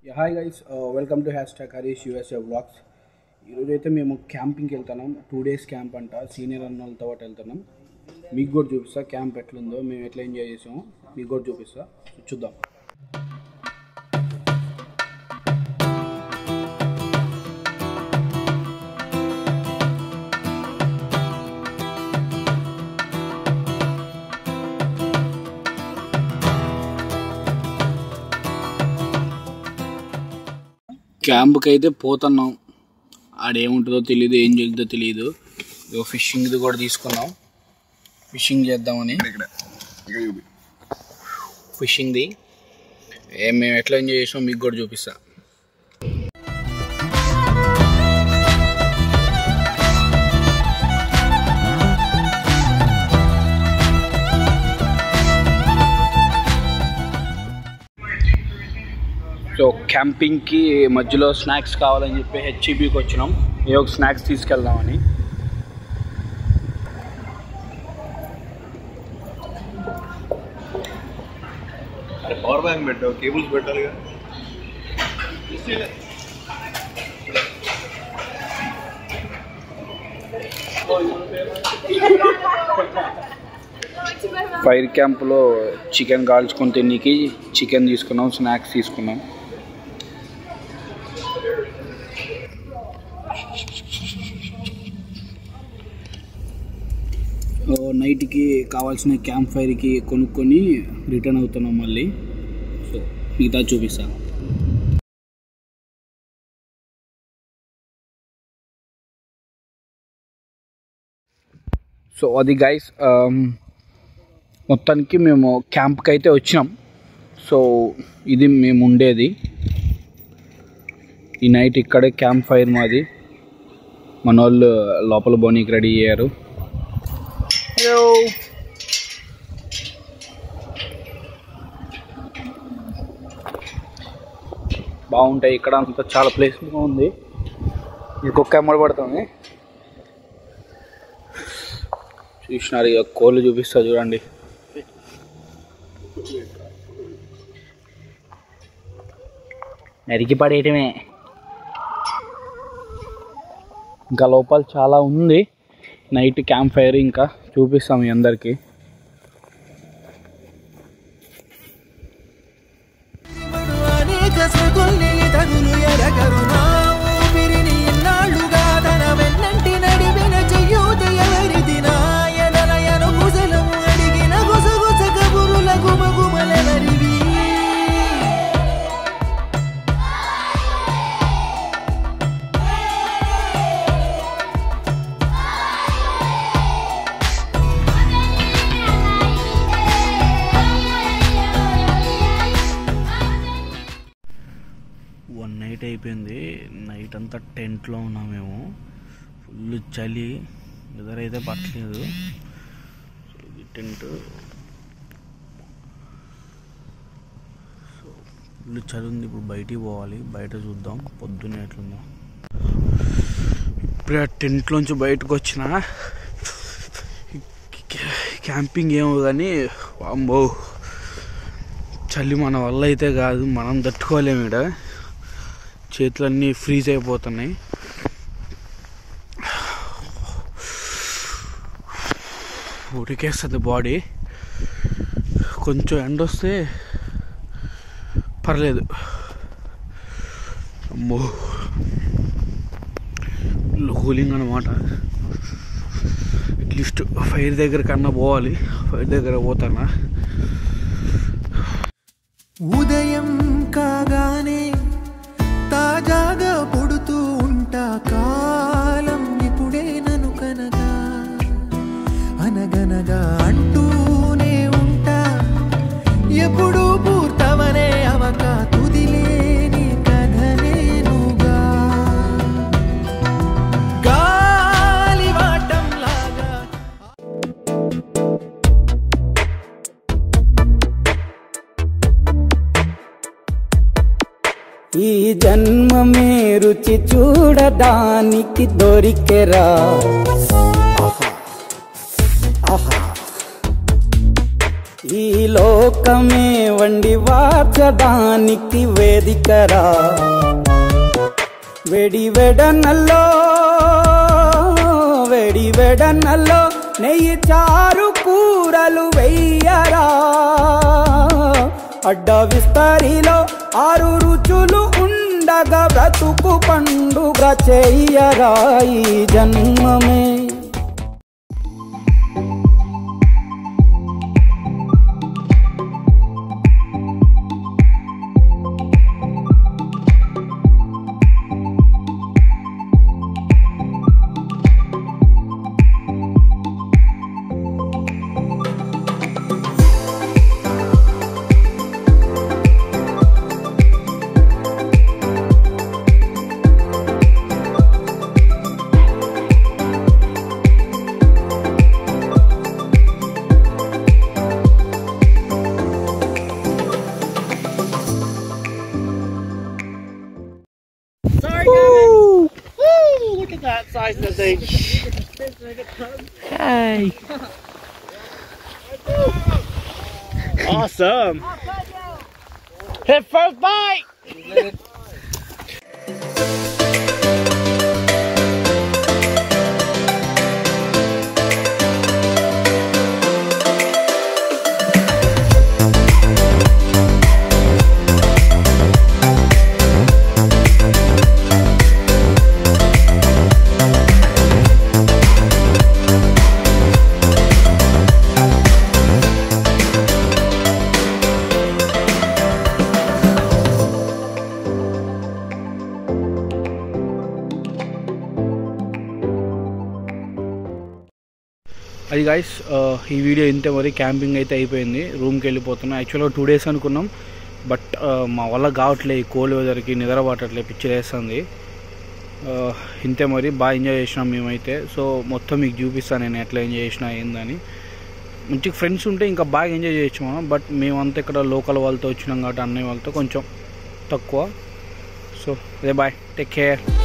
Hi guys welcome to hashtag Harish USA blogs ఈరోజు అయితే మేము క్యాంపింగ్కి వెళ్తున్నాం టూ డేస్ క్యాంప్ అంట సీనియర్ అన్న వాళ్ళతో పాటు వెళ్తున్నాం మీకు కూడా చూపిస్తా క్యాంప్ ఎట్లుందో మేము ఎట్లా ఎంజాయ్ చేసామో మీకు కూడా చూపిస్తా చూద్దాం క్యాంప్కి అయితే పోతున్నాం ఆడేముంటుందో తెలియదు ఏం జరుగుతుందో తెలియదు ఇదో ఫిషింగ్ది కూడా తీసుకున్నాం ఫిషింగ్ చేద్దామని ఫిషింగ్ది ఏ మేము ఎట్లా ఎంజాయ్ చేసామో మీకు కూడా చూపిస్తా సో క్యాంపింగ్కి మధ్యలో స్నాక్స్ కావాలని చెప్పి హెచ్ఈబీకి వచ్చినాం ఏ ఒక స్నాక్స్ తీసుకెళ్దామని అరే పవర్ బ్యాంక్ పెట్టావు కేబుల్స్ పెట్టాలిగా ఫైర్ క్యాంప్లో చికెన్ కాల్చుకొని తిన్నీకి చికెన్ తీసుకున్నాం స్నాక్స్ తీసుకున్నాం ఓ, నైట్కి కావాల్సిన క్యాంప్ ఫైర్కి కొనుక్కొని రిటర్న్ అవుతున్నాం మళ్ళీ సో మిగతా చూపిస్తా సో అది గైస్ మొత్తానికి మేము క్యాంప్కి అయితే వచ్చినాం సో ఇది మేము ఉండేది ఈ నైట్ ఇక్కడే క్యాంప్ ఫైర్ మాది మన వాళ్ళు లోపల బోనీకి రెడీ అయ్యారు బాగుంటాయి ఇక్కడ అంతా చాలా ప్లేస్ బాగుంది ఇంకొక ఎమ్మడి పడుతుంది చూసినారు ఇక కోళ్ళు చూపిస్తా చూడండి నరికి పడేయటమే ఇంకా లోపల చాలా ఉంది నైట్ క్యాంప్ ఫైర్ ఇంకా చూపిస్తాం మీ అందరికీ అనేక స్మృతుల్ని తగులు ఎరగరునా ఊపిరిని ఇన్నాళ్ళుగా తన వెన్నంటి నడిపిన చెయ్యూత ఎవరిది నాయనలయను గుసలం అడిగిన గుసగుస కబురుల గుమగుమలెవరివి వన్ నైట్ అయిపోయింది నైట్ అంతా టెంట్లో ఉన్నాం మేము ఫుల్ చలి వెదర్ అయితే పట్టలేదు సో ఇది టెంట్ సో ఫుల్ చలి ఉంది ఇప్పుడు బయటికి పోవాలి బయట చూద్దాం పొద్దున్నే ఎట్లుందో ఇప్పుడే ఆ టెంట్లోంచి బయటకు వచ్చిన క్యాంపింగ్ ఏమో కానీ వామ్మో చలి మన వల్ల అయితే కాదు మనం తట్టుకోలేము ఇక్కడ చేతులన్నీ ఫ్రీజ్ అయిపోతున్నాయి ఉడికేస్తుంది బాడీ కొంచెం ఎండ వస్తే పర్లేదు అమ్మో కూలింగ్ అనమాట అట్లీస్ట్ ఫైర్ దగ్గర కన్నా పోవాలి ఫైర్ దగ్గర పోతానా ఉదయం కాగానే తాజాగా పుడుతూ ఉంటా కాలం ఇప్పుడే నను కనగా అనగనగా అంటూనే ఉంటా ఎప్పుడు పూర్తవనే అవక తుదిలేని కథ నేనుగా గాలివాటంలాగా ఈ జన్మమే రుచి చూడడానికి దొరికెరా ఆహా. ఆహా. ఈ లోకమే వండి వార్చడానికి వేదికరా వెడి వెడనల్లో వెడి వెడనల్లో నెయ్యి చారు కూరలు వెయ్యరా అడ్డ విస్తరిలో ఆరు రుచులు ఉండగా బ్రతుకు పండుగ చెయ్యరా ఈ జన్మమే Look at that size of the thing. Hey. Awesome. Hit first bite. అది గాయస్ ఈ వీడియో ఇంతే మరి క్యాంపింగ్ అయితే అయిపోయింది రూమ్కి వెళ్ళిపోతున్నాం యాక్చువల్గా టూ డేస్ అనుకున్నాం బట్ మా వల్ల కావట్లే ఈ కోల్డ్ వెదర్కి నిద్ర పట్టట్లే పిచ్చి వేస్తుంది ఇంతే మరి బాగా ఎంజాయ్ చేసినాం మేమైతే సో మొత్తం మీకు చూపిస్తాను నేను ఎట్లా ఎంజాయ్ చేసినా ఏందని మంచి ఫ్రెండ్స్ ఉంటే ఇంకా బాగా ఎంజాయ్ చేయొచ్చు మనం బట్ మేమంతా ఇక్కడ లోకల్ వాళ్ళతో వచ్చినాం కాబట్టి అన్నయ్య వాళ్ళతో కొంచెం తక్కువ సో అదే బాయ్ టేక్ కేర్